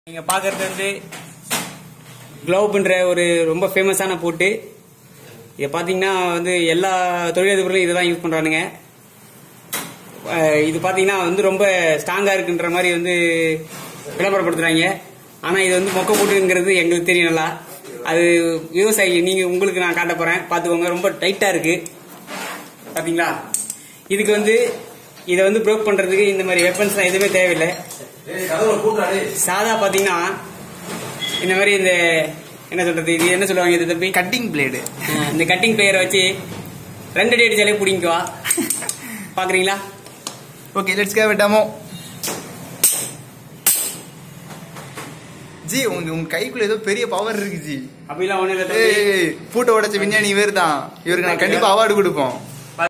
நீங்க பாக்குறது வந்து க்ளோப்ன்ற ஒரு ரொம்ப ஃபேமஸான பூட்டு இதை பாத்தீங்கன்னா வந்து எல்லா தொழிலதிபர்களும் இதுதான் யூஸ் பண்றானுங்க அஹ் இது பாத்தீங்கன்னா வந்து ரொம்ப ஸ்ட்ராங்கா இருக்குன்ற மாதிரி வந்து விளம்பரப்படுத்துறாங்க ஆனா இது வந்து மொக்க பூட்டுங்கிறது எங்களுக்கு தெரியும் நல்லா அது விவசாயி நீங்க உங்களுக்கு நான் காட்ட போறேன் பாத்துக்கோங்க ரொம்ப டைட்டா இருக்கு பாத்தீங்களா இதுக்கு வந்து இதை வந்து ப்ரோக் பண்றதுக்கு இந்த மாதிரி வெப்பன்ஸ் எதுவுமே தேவையில்லை சாதா பாத்தீங்கன்னா இந்த மாதிரி இந்த என்ன சொல்றது இது என்ன சொல்லுவாங்க இது தம்பி கட்டிங் பிளேடு அஹ் இந்த கட்டிங் பிளேயரை வச்சு ரெண்டு அடி அடிச்சாலே பிடிங்குவா பாக்குறீங்களா ஓகே லெட்ஸ் கே விட்டாமோ ஜி உங்க உங்க கைக்குள்ள ஏதோ பெரிய பவர் இருக்கு ஜி அப்படிலாம் ஒண்ணு இல்லை தம்பி ஏய் பூட்டை உடைச்ச விஞ்ஞானி இவர் தான் இவருக்கு நான் கண்டிப்பா அவார்டு கொடுப்போம்